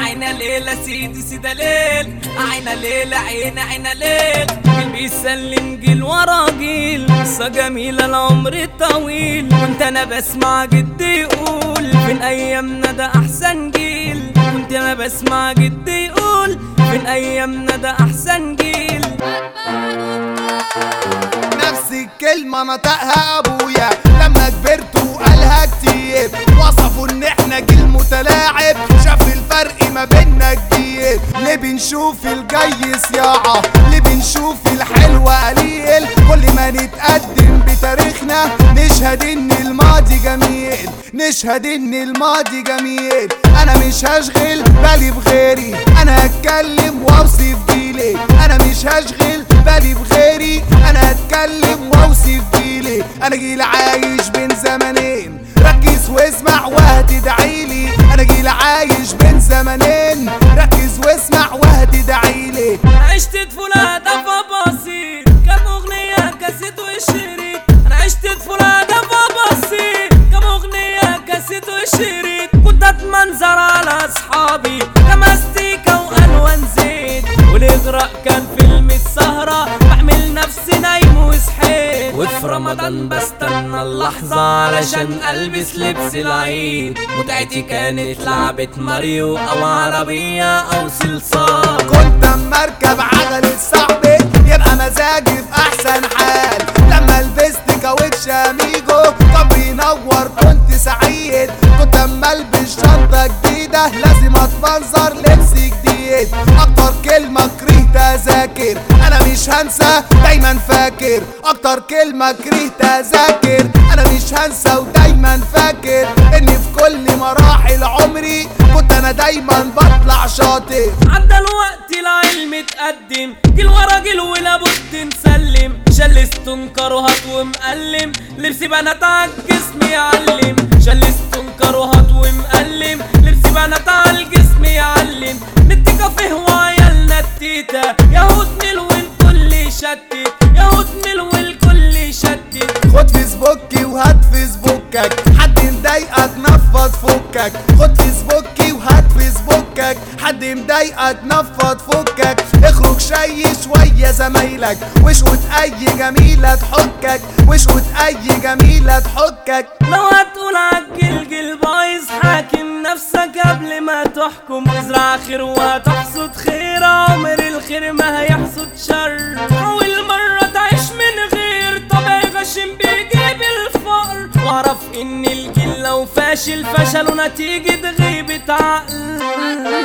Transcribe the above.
عينا ليلة سيدي سيدة ليل عينا ليلة عينا عينا ليل جيل بيسلم جيل ورا جيل قصة جميلة العمر الطويل كنت انا بسمع جدي يقول فين ايامنا ده احسن جيل كنت انا بسمع جدي يقول فين ايامنا ده احسن جيل نفس الكلمة نطقها ابويا لما كبرت وقالها كتير وصفوا ان احنا جيل متلاعب شاف الفرق ما بينا كتير ليه بنشوف الجاي صياعة ليه بنشوف الحلو قليل كل ما نتقدم بتاريخنا نشهد ان الماضي جميل نشهد ان الماضي جميل انا مش هشغل بالي بغيري انا هتكلم واوصف جيلي انا مش هشغل بالي بغيري انا هتكلم واوصف جيلي انا جيل عايش بين زمنين ركز واسمع وهتدعيلي انا جيل عايش بين زمنين ركز واسمع وهتدعيلي عشت طفولة هدفها بسيط كم أغنية كاسيت والشريط أنا عشت طفولة هدفها بسيط كم أغنية كاسيت والشريط كنت أتمنظر على أصحابي كمستيكة وألوان زيت والإغراء كان فيلم السهرة بعمل نفسي نايم وصحيت وفي رمضان بستنى اللحظة علشان ألبس لبس العيد متعتي كانت لعبة ماريو أو عربية أو صلصال كنت اما اركب عجلة صاحبي يبقى مزاجي في احسن حال لما لبست كاوتش اميجو كان بينور كنت سعيد كنت اما البس شنطة جديدة لازم اتمنظر لبس جديد اكتر كلمة كرهت اذاكر انا مش هنسى دايما فاكر اكتر كلمة كرهت اذاكر انا مش هنسى ودايما فاكر اني في كل مراحل عمري كنت انا دايما بطلع شاطر عدى الوقت العلم اتقدم جيل ورا جيل ولابد نسلم شلس تنكر وهات ومقلم لبس بنات عالجسم يعلم شلس تنكر وهات ومقلم لبس بنات عالجسم يعلم نت كافيه وعيالنا التيتا يهود ميل والكل يشتت يهود ميل والكل يشتت خد فيسبوكي وهات فيسبوكك حد مضايقك نفض فكك خد فيسبوكي وهات فيسبوكك حد مضايقك نفض فكك اخرج شي شوية زمايلك واشقط اي جميلة تحكك واشقط اي جميلة تحكك لو هتقول عالجيل جيل بايظ حاكم نفسك قبل ما تحكم ازرع خير وهتحصد خير عمر الخير ما هيحصد شر اول مرة تعيش من غير طبع غشيم بيجيب الفقر واعرف ان الجيل لو فاشل فشل نتيجة غيبة عقل